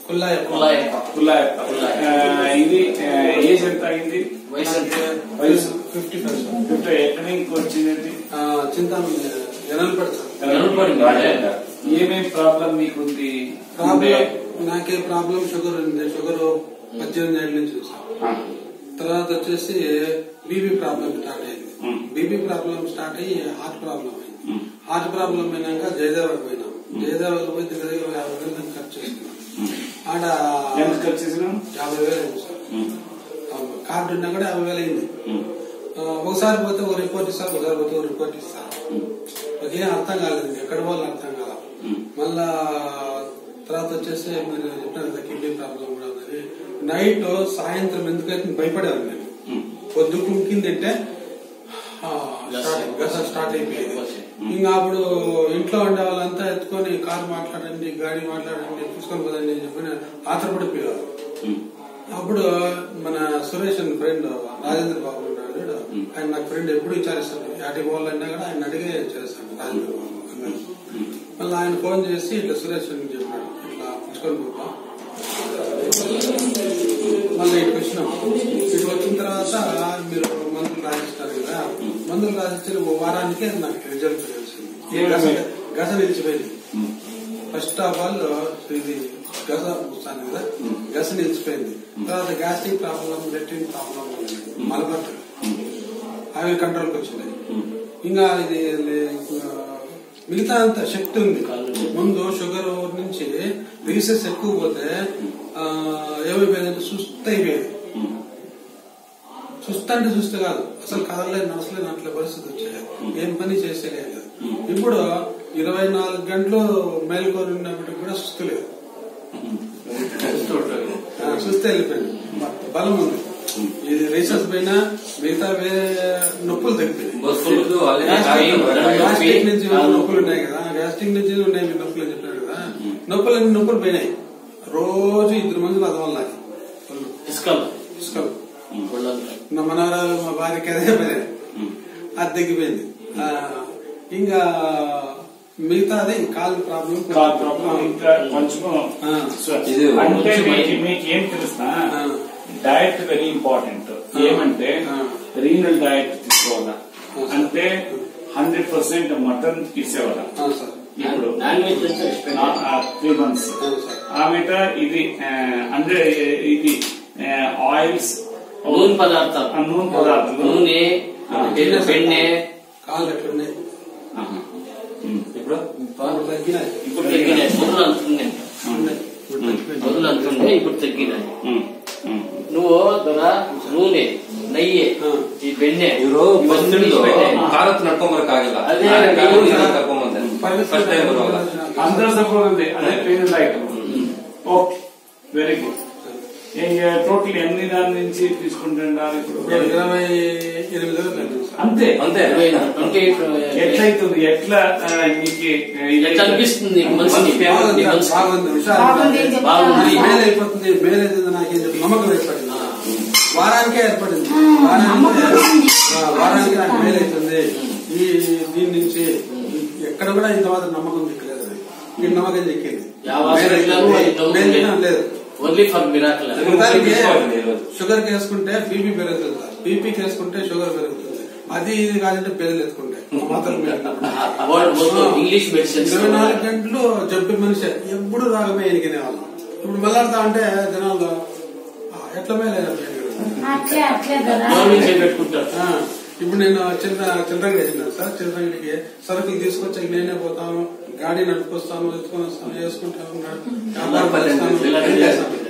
కుల్లాయప్ప కుల్లాయప్ప. కుల్లాయప్ప కుల్లాయప్ప. ఆ, ఇది ఆ, ఏజ్ ఎంత అయింది వయసు ఎంత? వయసు ఫిఫ్టీ ఫైవ్ సార్ ఫిఫ్టీ ఎక్కడి నుంచి వచ్చింది ఆ, చింతామణి ఎనల్పడి సార్ ఎనభై రాజేంద్ర. ఏమేం ప్రాబ్లం మీకుంది ప్రాబ్లం నాకే ప్రాబ్లం షుగర్ ఉంది షుగర్ పద్దెనిమిది ఏళ్ళ నుంచి ఉంది సార్ ఆ, తర్వాత వచ్చేసి బీబీ ప్రాబ్లం స్టార్ట్ అయింది మ్. బీబీ ప్రాబ్లం స్టార్ట్ అయ్యి హార్ట్ ప్రాబ్లం అయింది మ్. హార్ట్ ప్రాబ్లం అయినాక జయదేవకి పోయినాం జయదేవకి పోయి దగ్గర దగ్గర యాభై వేలు దాకా ఖర్చు చేసుకున్నాం ఆడ ఎంత ఖర్చు చేసినాం యాభై వేలు అయింది సార్ ఆ, కార్డు ఉన్నా కూడా యాభై వేలు అయింది ఆ, ఒకసారి పోతే ఒక రిపోర్ట్ ఇస్తారు ఒకసారి పోతే ఒక రిపోర్ట్ ఇస్తారు నాకేం అర్థం కాలేదు ఎక్కడ వాళ్ళు అర్థం కాల మళ్ళా తర్వాత వచ్చేసి మీరు చెప్పినారు కదా కిడ్నీ ప్రాబ్లం కూడా ఉందని నైట్ సాయంత్రం ఎందుకైతే భయపడేవాడిని నేను పొద్దు కుంకిందంటే ఆ, స్టార్ట్- గస స్టార్ట్ అయిపోయింది ఇంకా అప్పుడు ఇంట్లో ఉండే వాళ్ళంతా ఎత్తుకొని కారు మాట్లాడండి గాడి మాట్లాడండి తీసుకొని పోదండి అని చెప్పి ఆతరపడిపోయేవారు అప్పుడు మన సురేష్ అని ఫ్రెండ్ రాజేంద్ర బాబు ఉన్నాడు చూడు, ఆయన నాకు ఫ్రెండ్ ఎప్పుడు విచారిస్తాడు యాటికి పోవాలన్నా కూడా ఆయన అడిగే చేస్తాడు రాజేంద్ర బాబు అన్నాడు. మళ్ళీ ఆయన ఫోన్ చేసి ఇట్లా సురేష్ అని చెప్పాడు ఇట్లా పుచ్చుకొని పోతాం మళ్ళీ ఇటు వచ్చినాం ఇటు వచ్చిన తర్వాత మీరు మందులు రాసిస్తారు కదా మందులు రాసిచ్చిన ఓ వారానికే నాకు రిజల్ట్ తెలిసింది ఈ గస గస నిలిచిపోయింది ఫస్ట్ ఆఫ్ ఆల్ ఇది గస వస్తాను కదా గస నిలిచిపోయింది తర్వాత గ్యాస్ట్రిక్ ప్రాబ్లం లెట్రిన్ ప్రాబ్లం మలబట్టు అవి కంట్రోల్కి వచ్చినాయి ఇంకా ఇది లే- మిగతా అంత శక్తి ఉంది ముందు షుగర్ నుంచి రీసెస్ ఎక్కువ పోతే ఆ, ఏమైపోయిందంటే సుస్థ అయిపోయేది సుస్థ అంటే సుస్థ కాదు అసలు కదలలేదు నడసలేదు అట్లా పరిస్థితి వచ్చాయి ఏం పని చేసేలేదు ఇప్పుడు ఇరవై నాలుగు గంటలు మేల్కొని ఉన్నప్పటికీ కూడా సుస్థ లేదు ఆ, సుస్థ వెళ్ళిపోయింది బలం ఉంది ఇది రేసెస్ పైన మిగతా వేరే నొప్పులు తగ్గిపోయింది బస్సులు అలాగే గ్యాస్ట్రిక్ కాళ్ళు, గ్యాస్ట్రిక్ నుంచి నొప్పి. నొప్పులు ఉన్నాయి కదా గ్యాస్ట్రిక్ నుంచి ఉన్నాయి మీ నొప్పులు అని చెప్పారు కదా నొప్పులు నొప్పులు పోయినాయి రోజు ఇద్దరు మందులు అదం వల్ల ఇసుకలు ఇసుకలు ఒళ్ళంతా. నా మనవరాలు మా భార్యకి అదే పని అది తగ్గిపోయింది ఆ, ఇంకా మిగతా అదే కాలు ప్రాబ్లం కాల్ ప్రాబ్లం ఇంకా కొంచెం ఆ. ఇది అంటే కొంచెం మీకు మీకు ఏం తెలుసా ఆ. డయట్ వెరీ ఇంపార్టెంట్ ఏమంటే ఆ. రీనల్ డయట్ తీసుకోవాలా ఆ. అంటే హండ్రెడ్ పర్సెంట్ మటన్ తీసేవాళ్ళ ఆ, సార్ ఇప్పుడు నాన్ వెజ్ ఎంత ఇష్టం? త్రీ మంత్స్ ఆ, సార్ ఆమెట ఇది ఆ, అంటే ఇది ఆయిల్స్ నూనె పదార్థాలు నూనె పదార్థాలు నూనె ఆ. పెన్ను పెన్నె కాళ్ళు ఎట్లున్నాయి ఆహా. ఉమ్. ఇప్పుడు ఇప్పుడు తగ్గినాయి ఇప్పుడు తగ్గినాయి మొదలు అంతున్నాయి ఉన్నాయి. ఇప్పుడు తగ్గిపోయినాయి. మొదలు అంతుండే ఇప్పుడు తగ్గినాయి ఉమ్. ఉమ్. నువ్వు దొర ನೂನೆ ನಯ್ಯೆ ಹಾ. ಈ ಬೆಣ್ಣೆ ಇವರು ಫಸ್ಟ್ ಇವತ್ತು ಬೆಣ್ಣೆ. ಭಾರತ್ ನಡ್ಕೊಂಬರಕ್ಕಾಗಿಲ್ಲ ಅದೇ ನಾನೇ ಕಾರು ನೀವು- ನಾನು ಕರ್ಕೊಂಬಂದೆ ಫಸ್ಟ್ ಟೈಮ್ ಬರುವಾಗ అందరూ సపోర్ట్ ఉంది అదే train like okay very good total ఎన్ని దాని నుంచి తీసుకుంటున్నారు ఇప్పుడు ఇరవై ఎనిమిది రోజులు అయింది సార్. అంతే అంతే ఇరవై ట్వంటీ ఎయిట్ ఎట్లయితుంది ఎట్లా ఆ, మీకు ఇది- ఎట్లా అనిపిస్తుంది నీకు మనసుకి? బాగుంది, నీ మనసుకి? బాగుంది, హుషారు. బాగుంది అని చెప్తావా? బాగుంది. మేలు అయిపోతుంది మేలు అవుతుంది నాకేం చెప్పి నమ్మకం ఏర్పడింది వారానికే ఏర్పడింది వారానికి నమ్మకం ఉంది. ఆ, వారానికి నాకు మేలు అవుతుంది ఈ దీని నుంచి ఎక్కడ కూడా ఇంత మాత్రం నమ్మకం చిక్కలేదు అది. ఈ నమ్మకం చిక్కింది ಯಾವ మేలు హాస్పిటల్లో అవుతుంది. ఈ నమ్మకం మేలు లేదు. లేదు ఓన్లీ ఫర్ మిరాకిల్ ఉదాహరణకి తీసుకోవాలి ఈరోజు. షుగర్ వేసుకుంటే బీపీ పెరుగుతుంది సార్ బీపీ వేసుకుంటే షుగర్ పెరుగుతుంది అది ఇది కాదంటే పేదలు ఎత్తుకుంటే మాత్రం ఇంగ్లీష్ మెడిసిన్స్ ఇరవై నాలుగు గంటలు జబ్బు మనిషి ఎప్పుడు రాగమే ఎనికినే వాళ్ళం ఇప్పుడు మళ్ళాడుతా అంటే జనాలు "ఆ, ఎట్లా మేలే అట్లే అట్లే కదా గవర్నమెంట్ పెట్టుకుంటారు ఆ, ఇప్పుడు నేను చిన్న చిల్లరంగా వేసినాను సార్ చిల్లరంగికి సరుకులు తీసుకొచ్చి నేనే పోతాను గాడి నడుపుకొస్తాను ఎత్తుకొని వస్తాను వేసుకుంటాను వ్యాపారం చేస్తాను, అన్ని చేస్తాను.